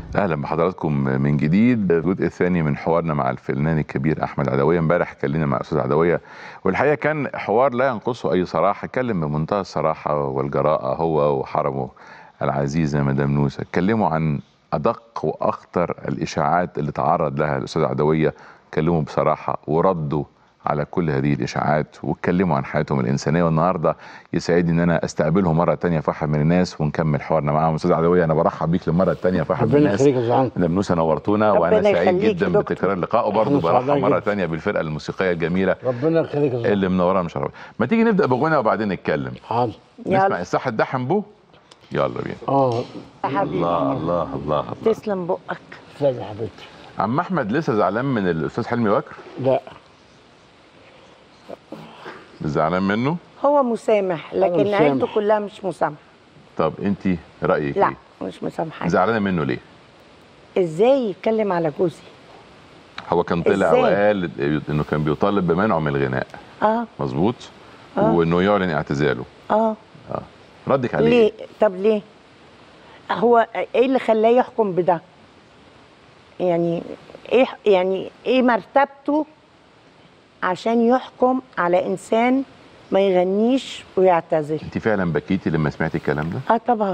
اهلا بحضراتكم من جديد الجزء الثاني من حوارنا مع الفنان الكبير احمد عدويه امبارح اتكلمنا مع الاستاذ عدويه والحقيقه كان حوار لا ينقصه اي صراحه اتكلم بمنتهى الصراحه والجراءه هو وحرمه العزيزه مدام نوسه اتكلموا عن ادق واخطر الاشاعات اللي تعرض لها الاستاذ عدويه اتكلموا بصراحه وردوا على كل هذه الاشاعات واتكلموا عن حياتهم الانسانيه والنهارده يسعدني ان انا استقبلهم مره تانية في واحد من الناس ونكمل حوارنا معاهم استاذ عدويه انا برحب بيك للمره الثانيه في واحد من ربنا الناس يخليك يا زعيم مدام نوسه نورتونا وانا ربنا سعيد يخليك جدا يا دكتور. بتكرار اللقاء وبرضه احنا برحب سعداء مره جدا. ثانيه بالفرقه الموسيقيه الجميله ربنا يخليك يا زعيم اللي منوره مشرفه ما تيجي نبدا بغنى وبعدين نتكلم حاضر نسمع يلا الصح الدحم بو يلا بينا اه يا حبيبي الله الله الله الله تسلم بقك تسلم يا حبيبتي عم احمد لسه زعلان من الاستاذ حلمي بكر لا زعلان منه هو مسامح لكن مسامح. عيلته كلها مش مسامحه طب انت رايك لا ايه مش مسامحه زعلانه منه ليه ازاي يتكلم على جوزي هو كان طلع إزاي؟ وقال انه كان بيطالب بمنعه من الغناء اه مظبوط آه. وانه يعلن اعتزاله اه ردك عليه ليه إيه؟ طب ليه هو ايه اللي خلاه يحكم بده يعني ايه يعني ايه مرتبته عشان يحكم على انسان ما يغنيش ويعتزل انت فعلا بكيتي لما سمعتي الكلام ده اه طبعا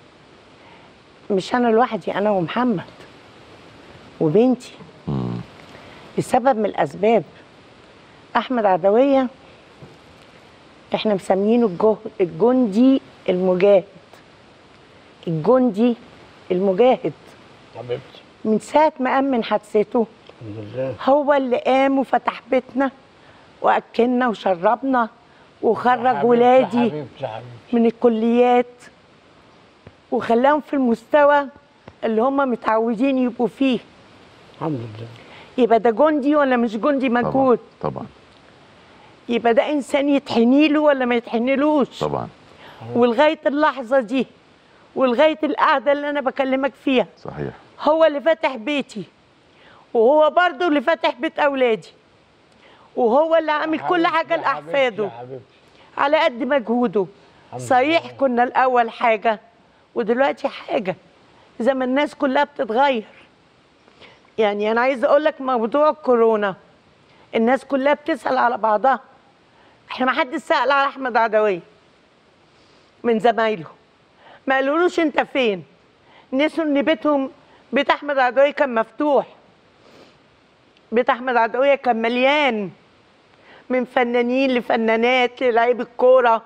مش انا لوحدي انا ومحمد وبنتي مم. لسبب من الاسباب احمد عدويه احنا مسمينه الجه- الجندي المجاهد الجندي المجاهد حبيبتي من ساعه ما قام من حادثته الحمد لله هو اللي قام وفتح بيتنا واكلنا وشربنا وخرج حبيبتي، ولادي حبيبتي حبيبتي من الكليات وخلاهم في المستوى اللي هم متعودين يبقوا فيه الحمد لله يبقى ده جندي ولا مش جندي طبعا مجهود طبعا يبقى ده انسان يتحنيله ولا ما يتحنلوش طبعا ولغايه اللحظه دي ولغايه القعده اللي انا بكلمك فيها صحيح هو اللي فاتح بيتي وهو برضه اللي فاتح بيت اولادي وهو اللي عامل كل حبيبتي، حاجه حبيبتي، لاحفاده حبيبتي على قد مجهوده الحمد صحيح لله. كنا الاول حاجه ودلوقتي حاجه زي ما الناس كلها بتتغير يعني انا عايزه اقول لك موضوع كورونا الناس كلها بتسال على بعضها احنا ما حد سال على احمد عدويه من زمايله ما قالولوش انت فين نسوا ان بيتهم بيت احمد عدويه كان مفتوح بيت احمد عدويه كان مليان من فنانين لفنانات للاعيب الكوره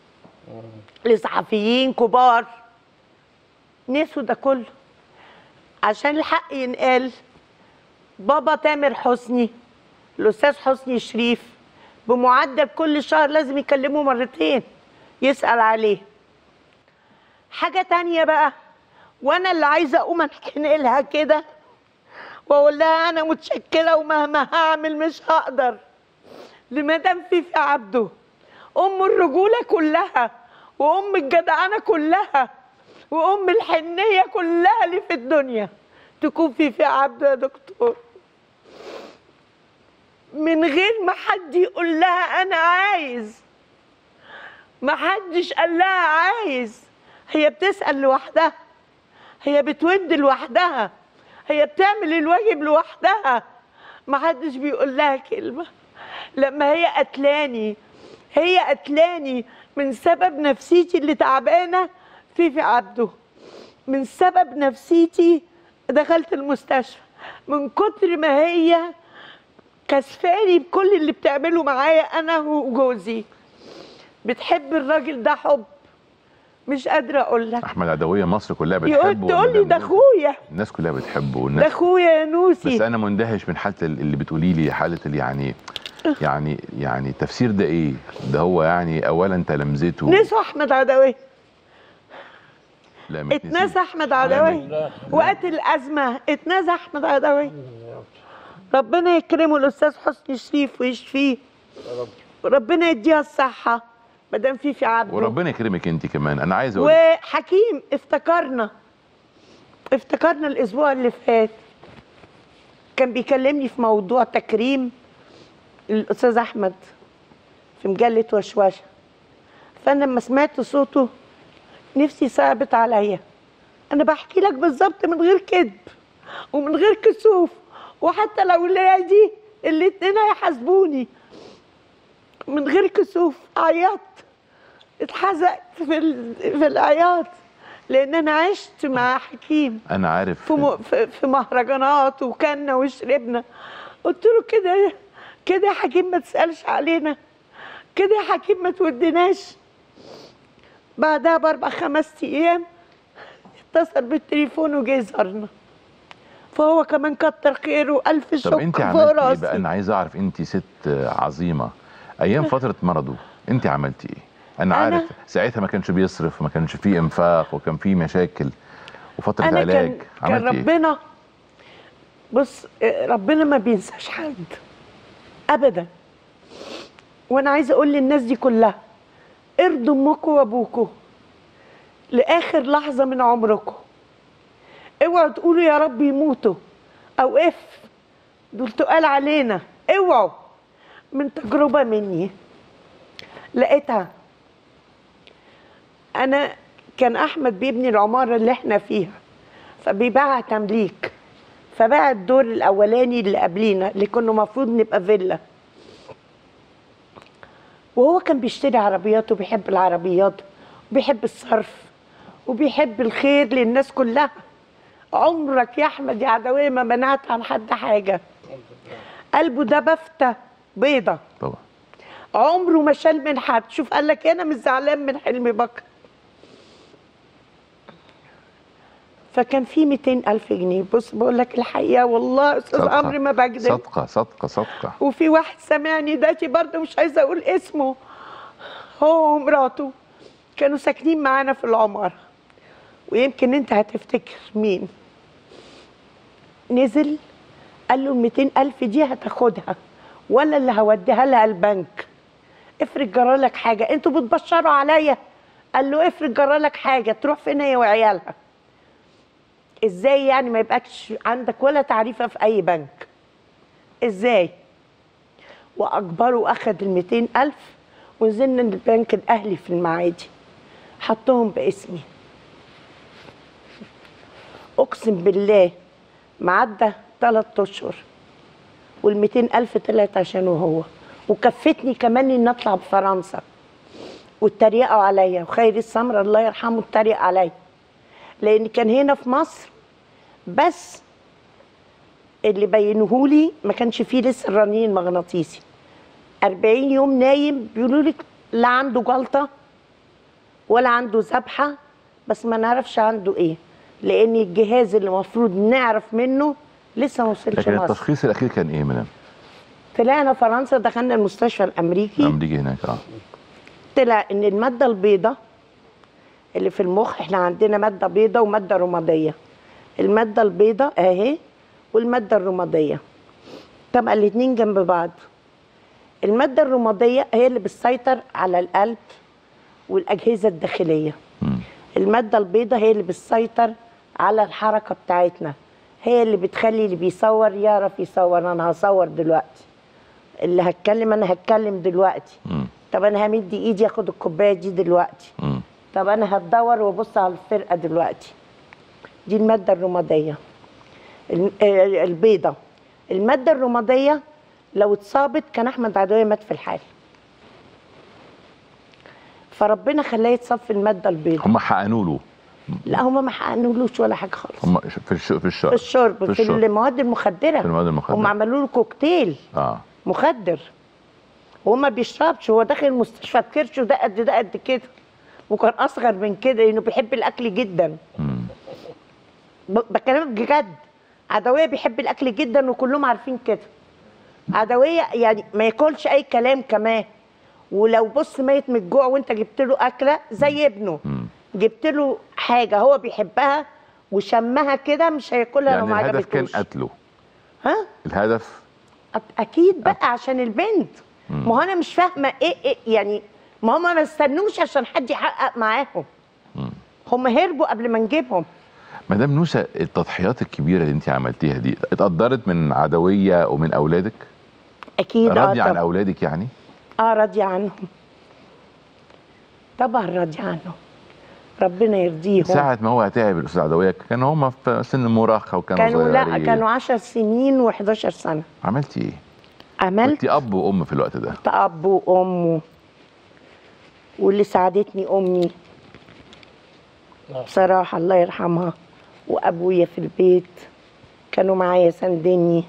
لصحفيين كبار نسوا ده كله عشان الحق ينقال بابا تامر حسني الاستاذ حسني شريف بمعدل كل شهر لازم يكلمه مرتين يسال عليه حاجه تانية بقى وانا اللي عايزه اقوم انقلها كده واقول لها انا متشكره ومهما هعمل مش هقدر لمدام فيفي عبده ام الرجوله كلها وام الجدعنه كلها وام الحنيه كلها اللي في الدنيا تكون فيفي عبده يا دكتور من غير ما حد يقول لها انا عايز ما حدش قال لها عايز هي بتسال لوحدها هي بتود لوحدها هي بتعمل الواجب لوحدها ما حدش بيقول لها كلمه لما هي قتلاني هي قتلاني من سبب نفسيتي اللي تعبانه فيفي عبده من سبب نفسيتي دخلت المستشفى من كتر ما هي كسفاني بكل اللي بتعمله معايا انا وجوزي بتحب الراجل ده حب مش قادره اقول لك احمد عدويه مصر كلها يقول بتحبه تقول لي ومدام ده نوسة. اخويا الناس كلها بتحبه ده والناس اخويا يا نوسي بس انا مندهش من حاله ال- اللي بتقولي لي حاله اللي يعني يعني يعني التفسير ده ايه ده هو يعني اولا تلامذته نسوا احمد عدويه لا متنسي. اتنسى احمد عدويه وقت الازمه اتنسى احمد عدويه ربنا يكرمه الاستاذ حسني شريف ويشفيه وربنا يديها الصحه مدام فيفي عبده وربنا يكرمك انت كمان انا عايز اقول وحكيم افتكرنا افتكرنا الاسبوع اللي فات كان بيكلمني في موضوع تكريم الاستاذ احمد في مجله وشوشه فانا لما سمعت صوته نفسي صعبت عليا انا بحكي لك بالظبط من غير كذب ومن غير كسوف وحتى لو ولادي الاتنين هيحاسبوني من غير كسوف عيطت اتحزقت في ال... في العياط لان انا عشت مع حكيم انا عارف في, م... في في مهرجانات وكلنا وشربنا قلت له كده كده يا حكيم ما تسالش علينا كده يا حكيم ما تودناش بعدها باربع خمس ايام اتصل بالتليفون وجه زارنا فهو كمان كتر خيره والف طب شكر انت فوق عملتي ايه راسي بقى انا عايز اعرف انت ست عظيمه ايام فتره مرضه انت عملتي ايه انا أنا- عارف ساعتها ما كانش بيصرف ما كانش فيه انفاق وكان فيه مشاكل وفتره انا علاج كان كان عملتي ايه ربنا بص آه، ربنا ما بينساش حد ابدا وانا عايزه اقول للناس دي كلها ارضوا امكم وابوكم لاخر لحظه من عمركم اوعوا تقولوا يا رب يموتوا او اف دول تقال علينا اوعوا من تجربه مني لقيتها انا كان احمد بيبني العماره اللي احنا فيها فبيباعها تمليك فباع الدور الاولاني اللي قبلينا اللي كنا المفروض نبقى فيلا وهو كان بيشتري عربيات وبيحب العربيات وبيحب الصرف وبيحب الخير للناس كلها عمرك يا احمد يا عدويه ما منعت عن حد حاجه قلبه ده بفتة بيضة طبعا عمره ما شال من حد شوف قال لك انا مش زعلان من حلمي بكر فكان في 200 ألف جنيه بص بقول لك الحقيقة والله أستاذ صدقة. عمرو ما بكذب صدقه صدقه صدقه وفي واحد سامعني دلوقتي برضه مش عايزة أقول اسمه هو ومراته كانوا ساكنين معانا في العمارة ويمكن أنت هتفتكر مين نزل قال له ال 200 ألف دي هتاخدها ولا اللي هوديها لها البنك افرض جرالك حاجة انتوا بتبشروا عليا قال له افرض جرالك حاجة تروح فين هي وعيالها ازاي يعني ما يبقاش عندك ولا تعريفة في أي بنك ازاي واجبره واخد ال 200 الف ونزلنا البنك الاهلي في المعادي حطهم باسمي اقسم بالله معدى ثلاث اشهر وال 200 الف طلعت عشانه هو وكفتني كمان ان اطلع بفرنسا واتريقوا عليا وخير السمر الله يرحمه اتريق عليا لان كان هنا في مصر بس اللي بينهولي ما كانش فيه لسه الرنين المغناطيسي 40 يوم نايم بيقولوا لك لا عنده جلطه ولا عنده ذبحه بس ما نعرفش عنده ايه لان الجهاز اللي المفروض نعرف منه لسه ما وصلش لكن مصر التشخيص الاخير كان ايه مدام؟ طلعنا فرنسا دخلنا المستشفى الامريكي امريكي هناك اه طلع ان الماده البيضاء اللي في المخ احنا عندنا ماده بيضاء وماده رماديه الماده البيضاء اهي والماده الرماديه طبعا الاتنين جنب بعض الماده الرماديه هي اللي بتسيطر على القلب والاجهزه الداخليه مم. الماده البيضاء هي اللي بتسيطر على الحركه بتاعتنا هي اللي بتخلي اللي بيصور يعرف يصور انا هصور دلوقتي اللي هتكلم انا هتكلم دلوقتي مم. طب انا همد ايدي اخد الكوبايه دي دلوقتي مم. طب انا هتدور وابص على الفرقه دلوقتي دي الماده الرماديه الم- آه، البيضه الماده الرماديه لو اتصابت كان احمد عدويه مات في الحال فربنا خلاه يتصاب في الماده البيضاء هم حقنوا له لا هما ما حقنولوش ولا حاجه خالص هم في الش... في الشرب في الشرب في في, الشرب. المواد المخدره في المواد المخدرة. هم عملوا له كوكتيل اه مخدر هو ما بيشربش هو داخل المستشفى بكرشه ده قد ده قد كده وكان اصغر من كده لانه بيحب الاكل جدا مم. ب- بكلمك بجد عدويه بيحب الاكل جدا وكلهم عارفين كده عدويه يعني ما ياكلش اي كلام كمان ولو بص ميت من الجوع وانت جبت له اكله زي ابنه مم. جبت له حاجه هو بيحبها وشمها كده مش هياكلها لو يعني ما الهدف كان عجبتوش قتله ها الهدف أك- اكيد بقى عشان البنت ما هو انا مش فاهمه ايه, إيه يعني ما هم ما استنوش عشان حد يحقق معاهم هم هربوا قبل ما نجيبهم مدام نوسة التضحيات الكبيرة اللي انت عملتيها دي اتقدرت من عدوية ومن اولادك اكيد راضية عن طبعاً. اولادك يعني اه راضيه عنهم طبعا راضيه عنهم ربنا يرضيهم ساعة ما هو تعب الأستاذ عدوية كانوا هم في سن المراهقة وكانوا كانوا لا صغيرين. كانوا 10 سنين و11 سنه عملتي إيه؟ عملت كنت أب وأم في الوقت ده كنت اب وام واللي ساعدتني امي بصراحه الله يرحمها وابويا في البيت كانوا معايا سندني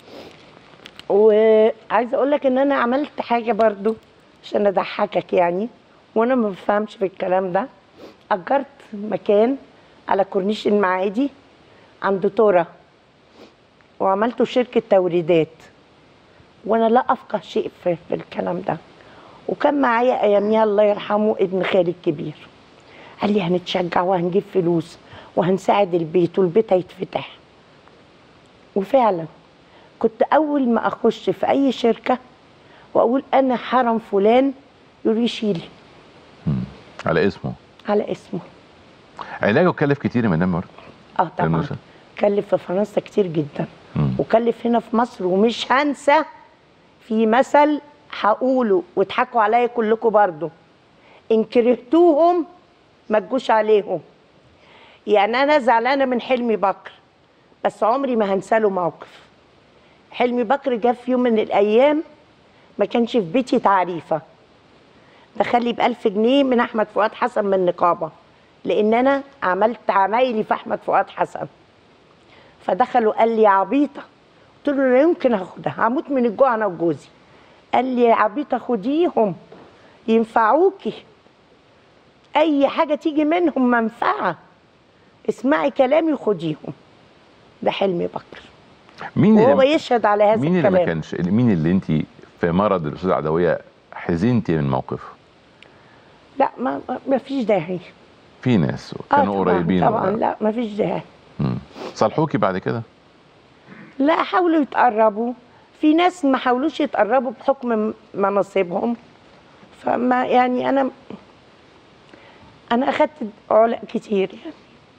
وعايزه اقول لك ان انا عملت حاجه برضو عشان اضحكك يعني وانا ما بفهمش في الكلام ده اجرت مكان على كورنيش المعادي عند تورا وعملته شركه توريدات وانا لا افقه شيء في, في الكلام ده وكان معايا اياميها الله يرحمه ابن خالي الكبير قال لي هنتشجع وهنجيب فلوس وهنساعد البيت والبيت هيتفتح وفعلا كنت اول ما اخش في اي شركه واقول انا حرم فلان يقول لي شيلي على اسمه على اسمه علاجه كلف كتير من دم اه طبعا الموسى. كلف في فرنسا كتير جدا مم. وكلف هنا في مصر ومش هنسى في مثل هقوله واضحكوا عليا كلكم برضو ان كرهتوهم ما تجوش عليهم يعني انا زعلانه من حلمي بكر بس عمري ما هنسى له موقف حلمي بكر جه في يوم من الايام ما كانش في بيتي تعريفه دخل لي ب 1000 جنيه من احمد فؤاد حسن من النقابه لان انا عملت عمايلي في احمد فؤاد حسن فدخلوا قال لي يا عبيطه قلت له لا يمكن هاخدها هموت من الجوع انا وجوزي قال لي يا عبيطه خديهم ينفعوكي اي حاجه تيجي منهم منفعه اسمعي كلامي وخديهم ده حلمي بكر مين وهو اللي يشهد على هذا مين اللي ما الكلام كانش مين اللي انت في مرض الأستاذ عدوية حزنتي من موقفه؟ لا ما ما فيش داعي في ناس آه كانوا طبعاً، قريبين طبعا ولا- لا ما فيش داعي مم. صالحوكي بعد كده؟ لا حاولوا يتقربوا في ناس ما حاولوش يتقربوا بحكم مناصبهم فما يعني انا انا اخدت علاء كتير يعني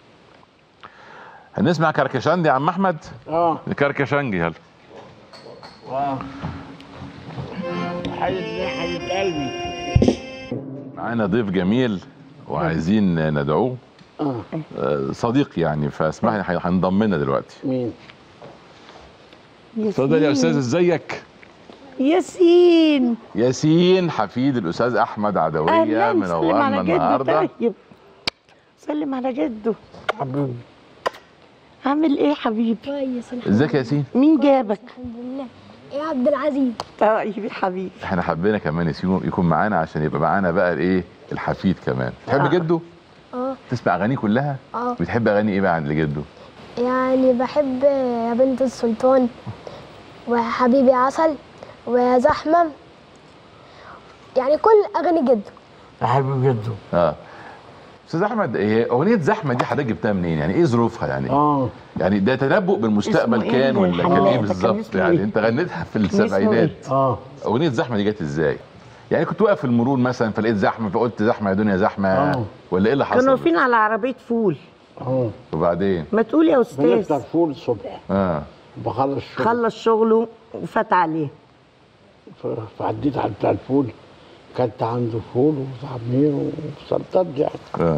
هنسمع كركشندي يا عم احمد اه كركشنجي يلا اه حبيب حبيب قلبي معانا ضيف جميل وعايزين ندعوه اه آه، صديق يعني فاسمح لي هينضم لنا دلوقتي مين اتفضل يا استاذ ازيك ياسين ياسين حفيد الاستاذ احمد عدويه اهلا سلم منورنا على جده النهارده طيب سلم على جده حبيبي عامل ايه حبيبي كويس الحمد ازيك يا ياسين مين جابك الحمد لله يا عبد العزيز طيب يا حبيبي احنا حبينا كمان ياسين يكون معانا عشان يبقى معانا بقى الايه الحفيد كمان تحب آه. جده اه تسمع اغانيه كلها اه بتحب اغاني ايه بقى عند جده يعني بحب يا بنت السلطان وحبيبي عسل وزحمة يعني كل أغاني جده يا حبيب جده اه استاذ احمد هي اغنيه زحمه دي حضرتك جبتها منين يعني ايه ظروفها يعني اه يعني ده تنبؤ بالمستقبل اسمه إيه كان ولا كان الحلاق ايه ده؟ كان بالظبط اسمه يعني إيه؟ انت غنيتها في اسمه السبعينات اه اغنيه زحمه دي جت ازاي يعني كنت واقف في المرور مثلا فلقيت زحمه فقلت زحمه يا دنيا زحمه آه. ولا ايه اللي كانوا حصل واقفين على عربيه فول اه وبعدين ما تقول يا بنفطر استاذ فول الصبح اه بخلص الشغل خلص شغله وفات عليه ف- فعديت على بتاع الفول كلت عنده فول وطعميه وسلطات يعني اه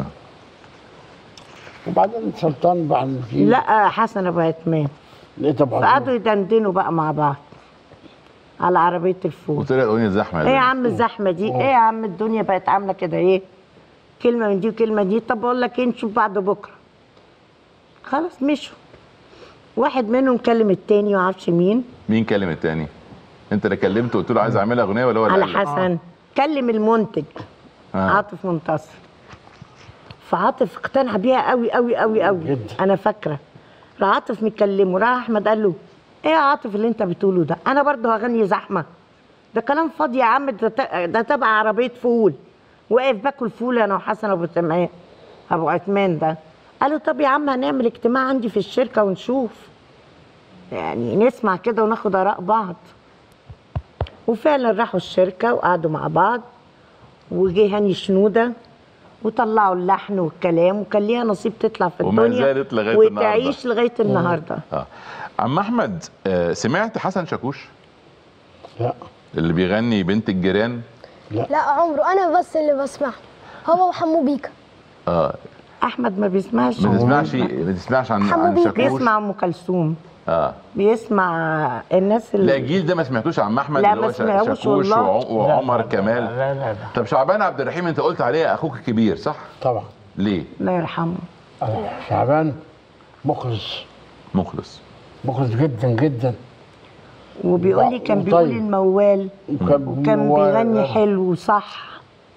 وبعدين سلطان بعد فيه لا حسن ابو عثمان لقيت ابو فقعدوا عزيز يدندنوا بقى مع بعض على عربيه الفول وطلعت اغنيه زحمه ايه يا دنيا. عم الزحمه دي ايه يا عم الدنيا بقت عامله كده ايه كلمه من دي وكلمه دي طب اقول لك ايه نشوف بعض بكره خلاص مشوا واحد منهم كلم التاني وعارفش مين مين كلم التاني انت اللي كلمته قلت له عايز اعملها اغنيه ولا هو اللي على قال لك؟ حسن كلم المنتج آه. عاطف منتصر فعاطف اقتنع بيها قوي قوي قوي قوي جدا. انا فاكره راح عاطف مكلمه راح احمد قال له ايه يا عاطف اللي انت بتقوله ده انا برضه هغني زحمه ده كلام فاضي يا عم ده ت- ده تبع عربيه فول واقف باكل فول انا وحسن ابو تمام ابو عثمان ده قالوا طب يا عم هنعمل اجتماع عندي في الشركه ونشوف يعني نسمع كده وناخد اراء بعض وفعلا راحوا الشركه وقعدوا مع بعض وجه هاني شنوده وطلعوا اللحن والكلام وكان ليها نصيب تطلع في وما الدنيا زالت لغاية وتعيش لغايه النهارده اه عم احمد آه سمعت حسن شاكوش لا اللي بيغني بنت الجيران لا عمره أنا بس اللي بسمعه هو وحمو بيكا اه احمد ما بيسمعش ما تسمعش ما تسمعش عن حمو عن بيك. شاكوش بيسمع ام كلثوم اه بيسمع الناس لا اللي الجيل ده ما سمعتوش عن احمد لا، اللي ما هو شا- سمعوش شاكوش والله. وع- وعمر لا، كمال لا لا لا طب شعبان عبد الرحيم انت قلت عليه اخوك الكبير صح طبعا ليه الله يرحمه آه، شعبان مخلص مخلص مخلص جدا جدا وبيقول لي كان بيقول وطيب. الموال وكان وكان هو- بيغني حلو صح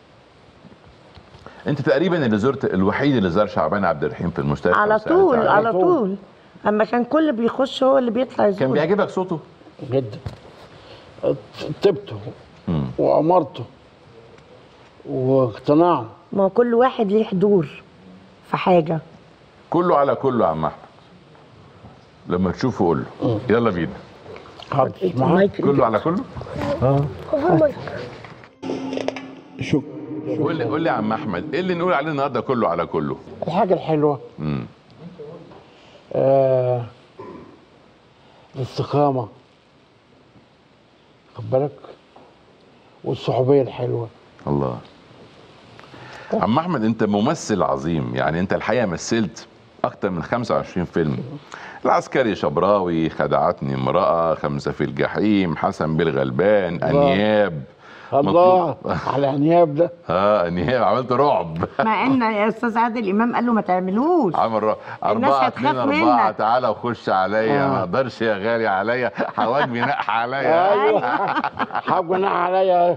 انت تقريبا اللي زرت الوحيد اللي زار شعبان عبد الرحيم في المستشفى على وسألت طول عليه. على طول. طول اما كان كل بيخش هو اللي بيطلع كان يزور بيعجبك صوته جدا طبته مم. وامرته واقتناعه ما هو كل واحد ليه حضور في حاجه كله على كله يا عم احمد لما تشوفه قول له يلا بينا حاضر معاك المايك كله على كله اه هو في المايك شوف قول لي قول لي يا عم احمد ايه اللي نقول عليه النهارده كله على كله الحاجه الحلوه امم آه الاستقامه خد بالك والصحوبيه الحلوه الله عم احمد انت ممثل عظيم يعني انت الحقيقه مثلت اكتر من 25 فيلم العسكري شبراوي خدعتني امراه خمسه في الجحيم حسن بالغلبان انياب الله مطلوب. على انياب ده اه انياب عملت رعب مع ان يا استاذ عادل امام قال له ما تعملوش عمل رعب أربعة هتخاف اتنين أربعة منك. تعالى وخش عليا آه. ما اقدرش يا غالي عليا حواجبي نقح عليا ايوه حاجه نقع عليا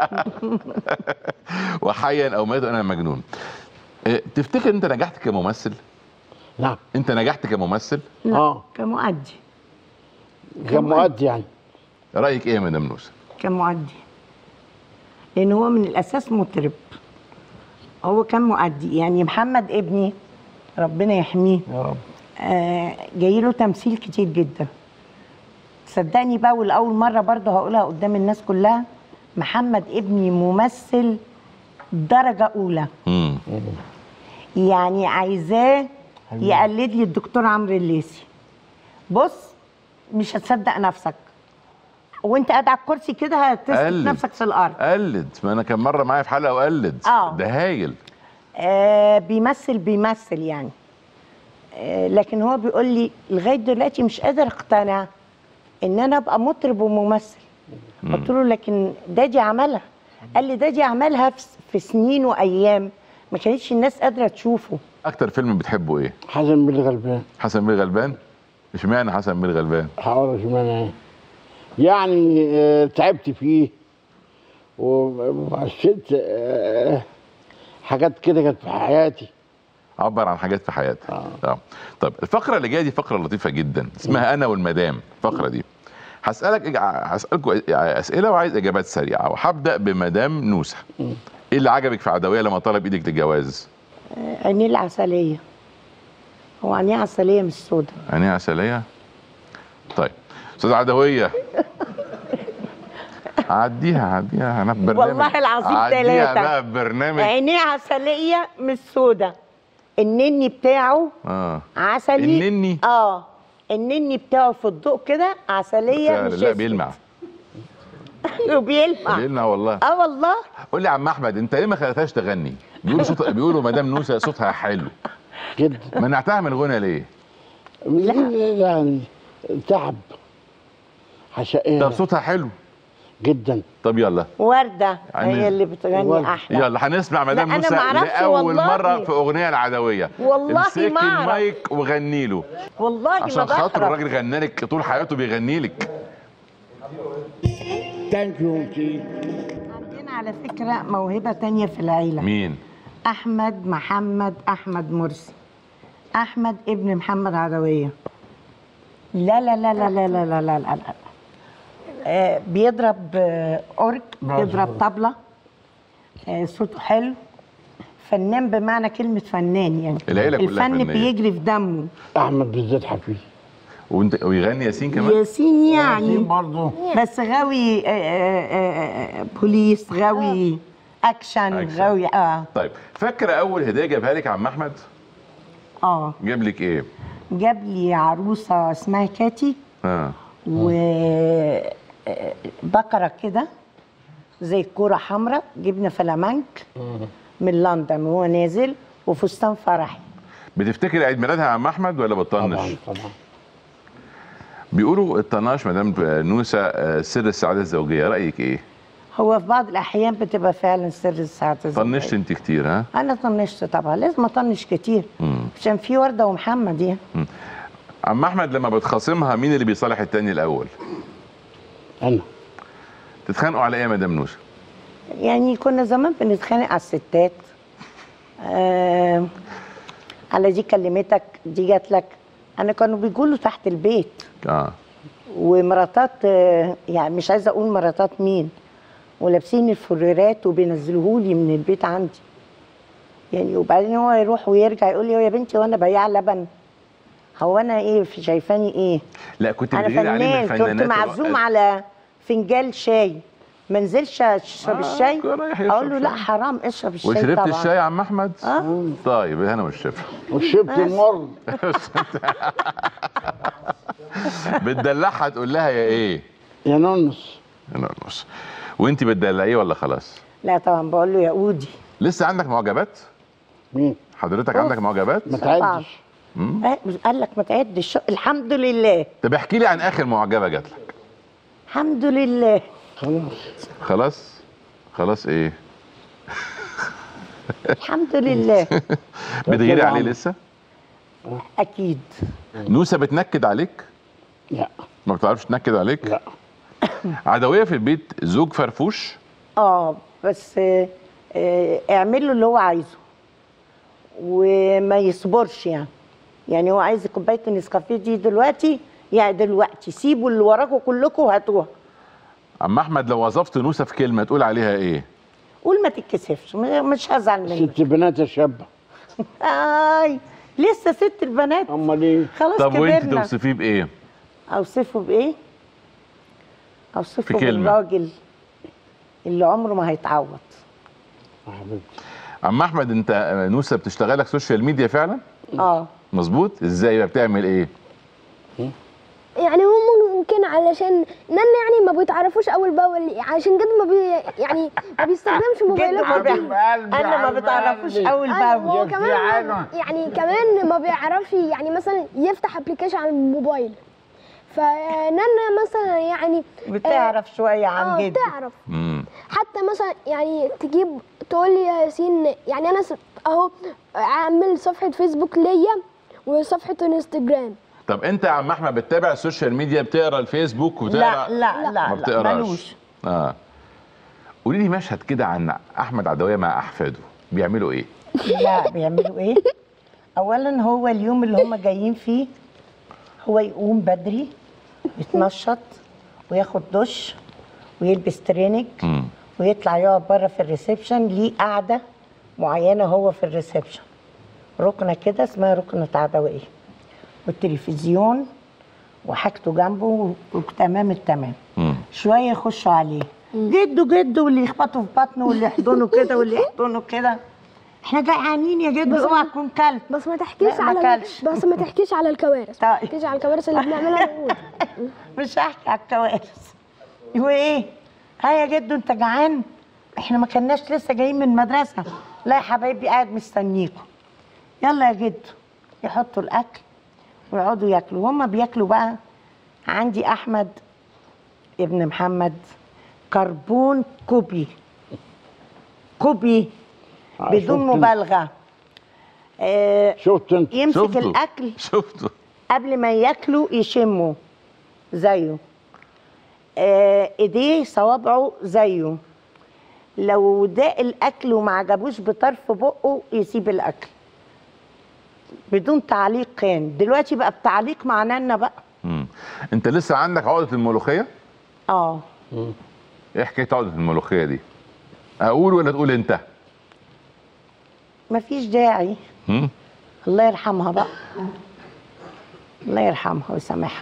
وحيا او مات انا مجنون إيه، تفتكر انت نجحت كممثل؟ نعم انت نجحت كممثل؟ اه كمؤدي كان مؤدي يعني رايك ايه يا مدام نوسه؟ كمؤدي لان هو من الاساس مطرب هو كان مؤدي يعني محمد ابني ربنا يحميه يا رب آه جاي له تمثيل كتير جدا صدقني بقى والاول مره برضه هقولها قدام الناس كلها محمد ابني ممثل درجه اولى امم يعني عايزاه يقلد لي الدكتور عمرو الليثي بص مش هتصدق نفسك وانت قاعد على الكرسي كده هتسكت قلد. نفسك في الارض قلد ما انا كان مره معايا في حلقه وقلد آه. ده هايل آه بيمثل بيمثل يعني آه لكن هو بيقول لي لغايه دلوقتي مش قادر اقتنع ان انا ابقى مطرب وممثل قلت له لكن دادي عملها قال لي دادي عملها في, في سنين وايام ما كانتش الناس قادره تشوفه اكتر فيلم بتحبه ايه؟ حسن بن غلبان حسن بن غلبان؟ اشمعنى حسن بن غلبان؟ هقول اشمعنى ايه يعني آه، تعبت فيه ومشيت آه، حاجات كده كانت في حياتي عبر عن حاجات في حياتك آه. طب الفقره اللي جايه دي فقره لطيفه جدا اسمها انا والمدام الفقره دي هسالك هسالكم اسئله وعايز اجابات سريعه وهبدا بمدام نوسه ايه اللي عجبك في عدويه لما طلب ايدك للجواز؟ آه، عينيه العسليه هو عينيه عسليه مش سودا عينيها عسليه طيب استاذ عدويه عديها عديها انا في برنامج والله العظيم عديها تلاتة. بقى في برنامج عينيه عسليه مش سودا النني بتاعه اه عسلي النني؟ اه النني بتاعه في الضوء كده عسليه فعلا، مش لا أسود. بيلمع وبيلمع بيلمع والله اه والله قول لي يا عم احمد انت ليه ما خليتهاش تغني؟ بيقولوا صوت بيقولوا مدام نوسه صوتها حلو جدا منعتها من الغنى ليه؟ يعني تعب حشائيه طب صوتها حلو جدا طب يلا ورده يعني- هي اللي بتغني وردة. احلى يلا هنسمع مدام لا، أنا نوسه معرفش لاول والله. مره في اغنيه العدويه والله امسكي ما أعرف. المايك وغني له والله ما عشان خاطر بعرف الراجل غنى لك طول حياته بيغني لك ثانك يو عندنا على فكره موهبه تانية في العيله مين؟ احمد محمد احمد مرسي احمد ابن محمد عدويه لا لا لا لا لا لا لا لا, لا, لا. آه بيضرب آه اورج بيضرب طبله آه صوته حلو فنان بمعنى كلمه فنان يعني العيلة كلها الفن فنية. بيجري في دمه احمد بالذات حفيظ وانت ويغني ياسين كمان؟ ياسين يعني برضه بس غاوي آه، آه، آه، آه، بوليس غاوي اكشن أكشن. غاوي اه طيب فاكره اول هديه جابها لك عم احمد؟ اه جاب لك ايه؟ جاب لي عروسه اسمها كاتي اه و آه، بقره كده زي كوره حمراء جبنه فلامنك من لندن وهو نازل وفستان فرحي بتفتكر عيد ميلادها يا عم احمد ولا بتطنش طبعا طبعا بيقولوا الطناش مدام نوسه آه، سر السعاده الزوجيه رايك ايه هو في بعض الاحيان بتبقى فعلا سر السعاده الزوجية. طنشت انت كتير ها انا طنشت طبعا لازم اطنش كتير مم. عشان في ورده ومحمد يعني عم احمد لما بتخاصمها مين اللي بيصالح التاني الاول انا تتخانقوا على ايه يا مدام نوسه يعني كنا زمان بنتخانق على الستات آه على دي كلمتك دي جات لك انا كانوا بيقولوا تحت البيت اه ومراتات آه، يعني مش عايزه اقول مراتات مين ولابسين الفريرات وبينزلوهولي من البيت عندي يعني وبعدين هو يروح ويرجع يقول لي يا بنتي وانا بياع لبن هو انا ايه في شايفاني ايه لا كنت انا بتغيري عليه من فنان كنت الفنانات معزوم على فنجان شاي ما انزلش اشرب آه، الشاي كان رايح يشرب اقول له لا شاي. حرام اشرب الشاي وشربت طبعا الشاي يا عم احمد اه طيب هنا والشفا وشربت المر بتدلعها تقول لها يا ايه يا نونس انا نص وانت بتدلعيه ولا خلاص لا طبعا بقول له يا اودي لسه عندك معجبات مين حضرتك أوف. عندك معجبات ما طبعا. تعدش مم. آه، قال لك ما تعدش الحمد لله طب احكي لي عن اخر معجبه جات لك الحمد لله خلاص خلاص خلاص ايه الحمد لله بتغيري عليه طبعاً. لسه اكيد نوسه بتنكد عليك لا ما بتعرفش تنكد عليك لا عدويه في البيت زوج فرفوش اه بس آه، آه، اعمل له اللي هو عايزه وما يصبرش يعني يعني هو عايز كوبايه النسكافيه دي دلوقتي يعني دلوقتي سيبوا اللي وراكم كلكم وهاتوها عم احمد لو وظفت نوسه في كلمه تقول عليها ايه قول ما تتكسفش م- مش هزعل منك ست بنات شابه اي لسه ست البنات امال ايه خلاص طب وانت كبرنا توصفيه بايه اوصفه بايه اوصفه في كلمة. بالراجل اللي عمره ما هيتعوض يا حبيبتي عم احمد انت نوسه بتشتغلك سوشيال ميديا فعلا اه مظبوط ازاي بقى بتعمل ايه يعني هم ممكن علشان نن يعني ما بيتعرفوش اول باول علشان جد ما بي يعني ما بيستخدمش موبايلات ما بي- حبيب قلبي، انا ما حبيب بتعرفوش قلبي. اول أيوة، باول هو يا كمان جدعانة. يعني كمان ما بيعرفش يعني مثلا يفتح ابلكيشن على الموبايل فنانا مثلا يعني بتعرف شويه اه عن جد بتعرف امم حتى مثلا يعني تجيب تقول لي يا ياسين يعني انا س- اهو اعمل صفحه فيسبوك ليا وصفحه انستجرام طب انت يا عم احمد بتتابع السوشيال ميديا بتقرا الفيسبوك وبتقرا لا لا لا, ما لا بتقراش ملوش اه قولي لي مشهد كده عن احمد عدويه مع احفاده بيعملوا ايه لا بيعملوا ايه اولا هو اليوم اللي هم جايين فيه هو يقوم بدري يتنشط وياخد دش ويلبس ترينج امم ويطلع يقعد بره في الريسبشن ليه قعده معينه هو في الريسبشن ركنه كده اسمها ركنه عدويه والتلفزيون وحاجته جنبه وتمام التمام امم شويه يخشوا عليه جدو جدو واللي يخبطوا في بطنه واللي يحضنه كده واللي يحضنه كده احنا جعانين يا جدو اوعى تكون كلب بس ما تحكيش لا، ما على كلش. بس ما تحكيش على الكوارث طيب. ما تحكيش على الكوارث اللي بنعملها موجود مش هحكي على الكوارث يقول ايه ها يا جدو انت جعان احنا ما كناش لسه جايين من المدرسه لا يا حبايبي قاعد مستنيكم يلا يا جدو يحطوا الاكل ويقعدوا ياكلوا هما بياكلوا بقى عندي احمد ابن محمد كربون كوبي كوبي آه، بدون شفت- مبالغه آه شفت انت يمسك شفته الاكل شفته قبل ما ياكلوا يشموا زيه آه، ايديه صوابعه زيه لو داق الاكل وما عجبوش بطرف بقه يسيب الاكل بدون تعليق كان دلوقتي بقى بتعليق مع نانا بقى امم انت لسه عندك عقده الملوخيه اه ايه حكايه عقده الملوخيه دي اقول ولا تقول انت مفيش داعي امم الله يرحمها بقى الله يرحمها ويسامحها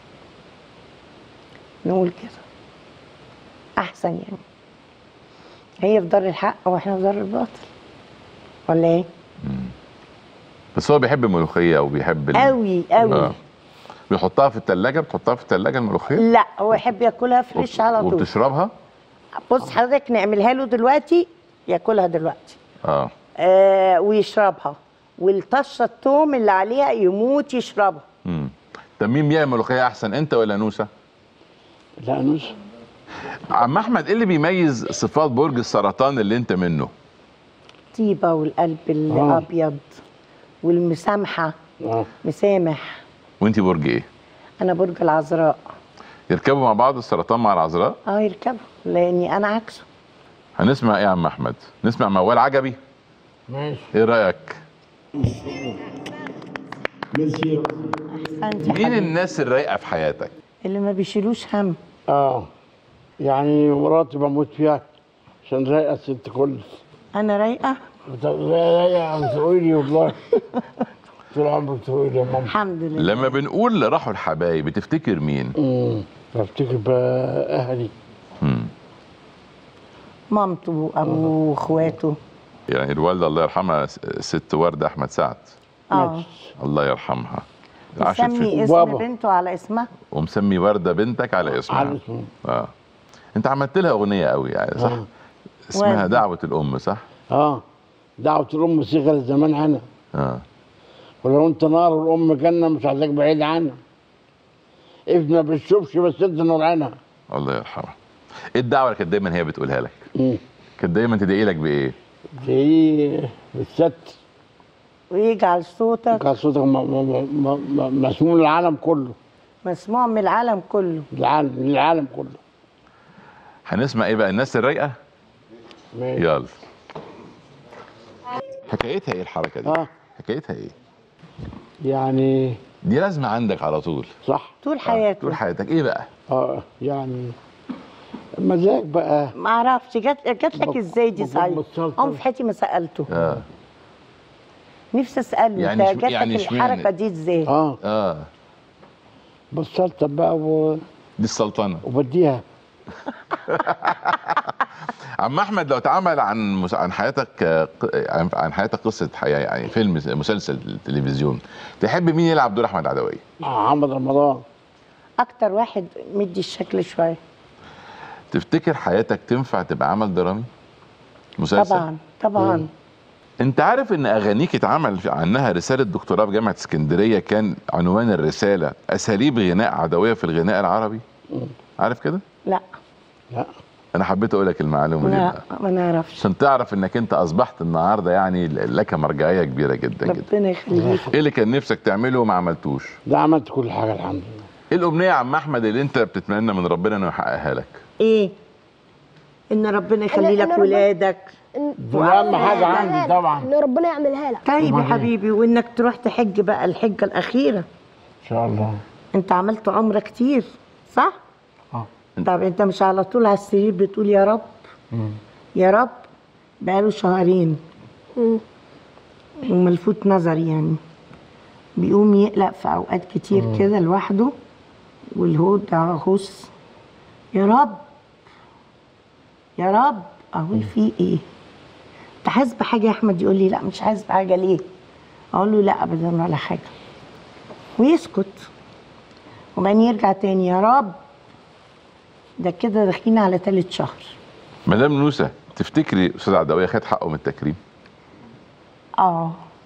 نقول كده احسن يعني هي في دار الحق واحنا في دار الباطل ولا ايه بس هو بيحب الملوخيه وبيحب ال... قوي قوي آه. بيحطها في الثلاجه بتحطها في الثلاجه الملوخيه لا هو يحب ياكلها فريش على طول وبتشربها بص حضرتك نعملها له دلوقتي ياكلها دلوقتي اه آه ويشربها والطشه التوم اللي عليها يموت يشربها مم. طب مين بيعمل ملوخيه احسن انت ولا نوسه لا نوسه عم احمد ايه اللي بيميز صفات برج السرطان اللي انت منه طيبه والقلب الابيض والمسامحه اه مسامح وانت برج ايه انا برج العذراء يركبوا مع بعض السرطان مع العذراء اه يركبوا لاني انا عكسه هنسمع ايه يا عم احمد نسمع موال عجبي ماشي ايه رايك ميرسي احسنت يا مين حبيبي. الناس الرايقه في حياتك اللي ما بيشيلوش هم اه يعني مراتي بموت فيها عشان رايقه ست كل انا رايقه رايقه عم تقولي والله طول عمرك تقولي يا ماما الحمد لله لما بنقول راحوا الحبايب بتفتكر مين امم بفتكر بقى اهلي مم. مامته وابوه واخواته يعني الوالده الله يرحمها س- ست ورده احمد سعد اه الله يرحمها عاشت في مسمي اسم بابا. بنته على اسمها ومسمي ورده بنتك على اسمها على اسمه اه انت عملت لها اغنيه قوي يعني صح آه. اسمها وردة. دعوه الام صح اه دعوة الأم صيغة زمان عنها اه ولو أنت نار والأم جنة مش عايزاك بعيد عنها ابن ما بتشوفش بس أنت نور عنها الله يرحمها ايه الدعوه اللي كانت دايما هي بتقولها لك مم. كانت دايما تدعي لك بايه دي بالست ويجعل صوتك كان صوتك م- م- م- م- مسموع للعالم كله مسموع من العالم كله العالم للعالم كله هنسمع ايه بقى الناس الرايقه ماشي. يلا حكايتها ايه الحركه دي اه حكايتها ايه يعني دي لازمه عندك على طول صح طول آه، حياته طول حياتك ايه بقى اه يعني مزاج بقى ما اعرفش جات جات لك بك- ازاي دي بكون صحيح بطلت. عمري في حياتي ما سالته اه نفسي اساله يعني انت اشم- جات يعني لك اشمعنى؟ الحركه دي ازاي اه اه بصلت بقى و... دي السلطنه وبديها عم احمد لو اتعمل عن مس- عن حياتك آه، ق- عن عن حياتك قصه حياه يعني فيلم مسلسل تلفزيون تحب مين يلعب دور احمد عدويه مع محمد رمضان اكتر واحد مدي الشكل شويه تفتكر حياتك تنفع تبقى عمل درامي مسلسل طبعا طبعا انت عارف ان اغانيك اتعمل في- عنها رساله دكتوراه في جامعه اسكندريه كان عنوان الرساله اساليب غناء عدويه في الغناء العربي عارف كده لا لا انا حبيت اقول لك المعلومه دي لا بقى. ما نعرفش عشان تعرف انك انت اصبحت النهارده يعني لك مرجعيه كبيره جدا جدا ربنا يخليك ايه اللي كان نفسك تعمله وما عملتوش ده عملت كل حاجة الحمد لله ايه الامنيه يا عم احمد اللي انت بتتمنى من ربنا انه يحققها لك ايه ان ربنا يخلي إن لك ربنا- ولادك إن دي أهم حاجة عندي طبعا ان ربنا يعملها لك طيب يا طبعاً. حبيبي وانك تروح تحج بقى الحجه الاخيره إن شاء الله انت عملت عمره كتير صح اه طب انت مش على طول على السرير بتقول يا رب يا رب بقاله شهرين مم. وملفوت نظري يعني بيقوم يقلق في اوقات كتير كده لوحده والهو ده هوس يا رب يا رب اقول في ايه انت حاسس بحاجه يا احمد يقول لي لا مش حاسس بحاجه ليه اقول له لا ابدا ولا حاجه ويسكت وبعدين يرجع تاني يا رب ده كده داخلين على تالت شهر مدام نوسه تفتكري استاذ عدويه خد حقه من التكريم اه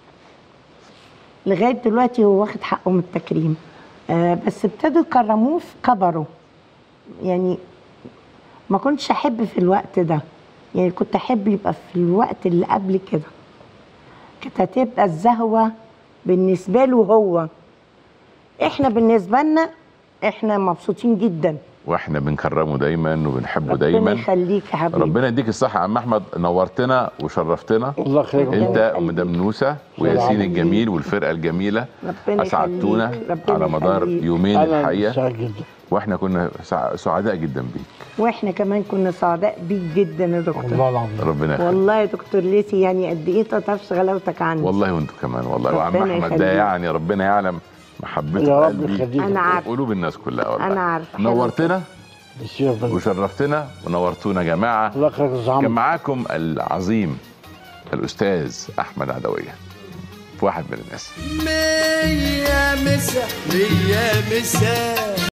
لغايه دلوقتي هو واخد حقه من التكريم آه بس ابتدوا يكرموه في كبره يعني ما كنتش احب في الوقت ده يعني كنت احب يبقى في الوقت اللي قبل كده كانت هتبقى الزهوه بالنسبه له هو احنا بالنسبه لنا احنا مبسوطين جدا واحنا بنكرمه دايما وبنحبه ربنا دايما يخليك يا حبيبي ربنا يديك الصحه يا عم احمد نورتنا وشرفتنا الله يخليك ربنا انت يخليك. ومدام نوسه وياسين يخليك. الجميل والفرقه الجميله ربنا اسعدتونا يخليك. ربنا على مدار يخليك. يومين أنا الحقيقه سعيد جدا واحنا كنا سع- سعداء جدا بيك واحنا كمان كنا سعداء بيك جدا يا دكتور والله العظيم ربنا يخليك والله يا دكتور ليسي يعني قد ايه تطفش غلاوتك عندي والله وانتوا كمان والله وعم ربنا احمد ده يخليك. يعني ربنا يعلم محبته يا في رب قلبي يخليك أنا عارفة. وقلوب الناس كلها والله أنا عارفة. نورتنا بالشرف ده. وشرفتنا ونورتونا يا جماعه الله يخليك يا كان عمرو معاكم العظيم الاستاذ احمد عدويه في واحد من الناس مية مسا مية مسا